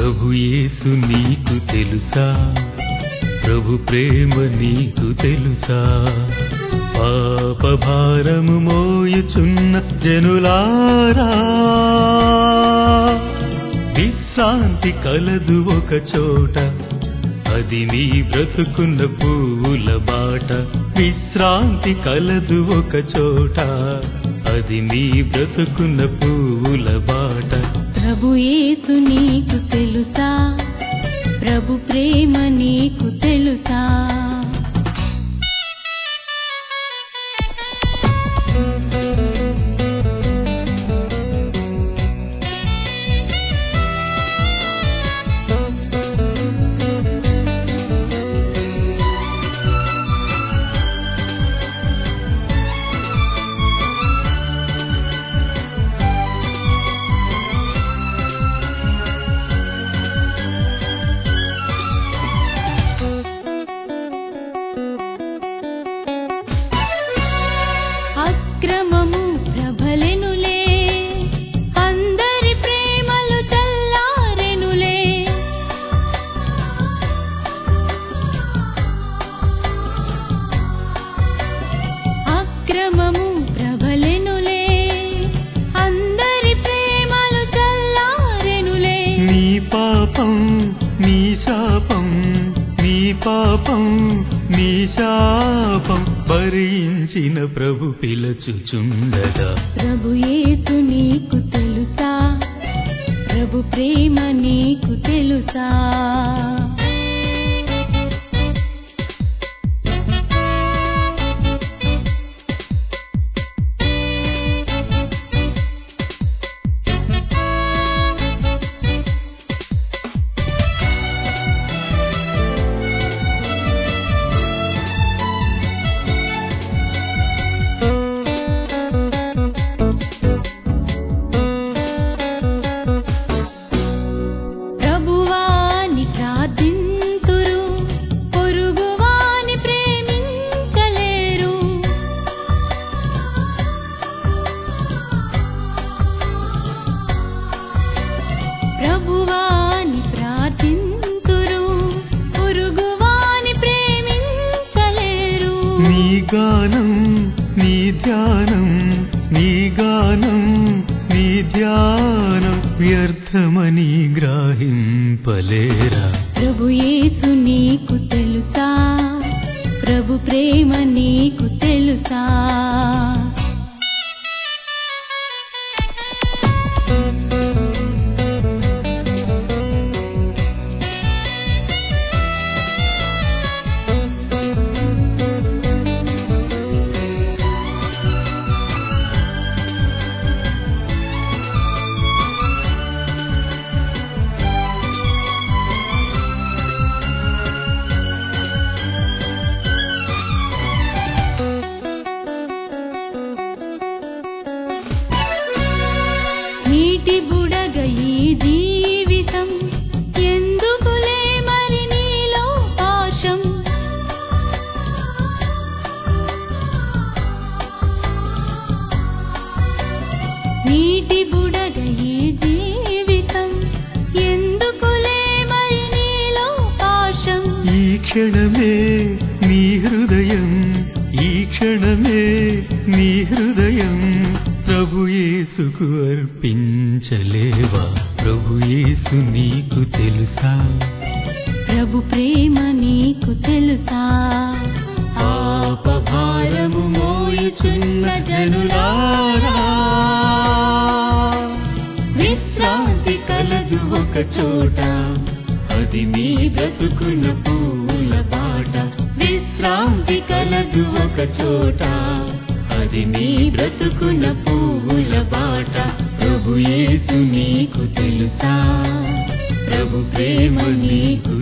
ప్రభు యేసు నీకు తెలుసా ప్రభు ప్రేమ నీకు తెలుసా పాప భారము మోయుచున్న జనులారా విశ్రాంతి కలదు ఒక చోట అది నీ బ్రతుకున్న పువ్వుల బాట విశ్రాంతి కలదు ఒక చోట అది నీ బ్రతుకున్న పువ్వుల బాట ప్రభు యేసు నీకు తెలుసా ప్రభు ప్రేమ నీకు తెలుసా అక్రమము ప్రబలెనులే అందరి ప్రేమలు చల్లారెనులే అక్రమము ప్రబలెనులే అందరి ప్రేమలు చల్లారెనులే నీ పాపం నీ శాపం నీ పాపం నీ శాపం భరించిన ప్రభు పిలచుచుండగా ప్రభు యేసు నీకు తెలుసా ప్రభు ప్రేమ నీకు తెలుసా ప్రభువాని ప్రార్థింతురు పొరుగువాని ప్రేమించలేరు ప్రభువాని ప్రార్థింతురు పొరుగువాని ప్రేమించలేరు నీ గానం నీ ధ్యానం నీ గానం నీ ధ్యానం వ్యర్థమని గ్రాహింపలేరా ప్రభు యేసు నీకు తెలుసా ప్రభు ప్రేమ నీకు తెలుసా నీటి బుడగ ఈ జీవితం ఎందుకులే మరి నీలో పాశం నీటి బుడగ ఈ జీవితం ఎందుకులే మరి నీలో పాశం ఈ క్షణమే నీ హృదయం ఈ క్షణమే నీ హృదయం ప్రభు యేసుకు అర్పించలేవా ప్రభు యేసు నీకు తెలుసా ప్రభు ప్రేమ నీకు తెలుసా పాప భారము మోయుచున్న జనులారా విశ్రాంతి కలదు ఒక చోట అది మీ బ్రతుకున్న పూల బాట విశ్రాంతి కలదు ఒక చోట అది మీ బ్రతుకున్న పూల బాట ప్రభు యేసు నీకు తెలుసా ప్రభు ప్రేమ నీకు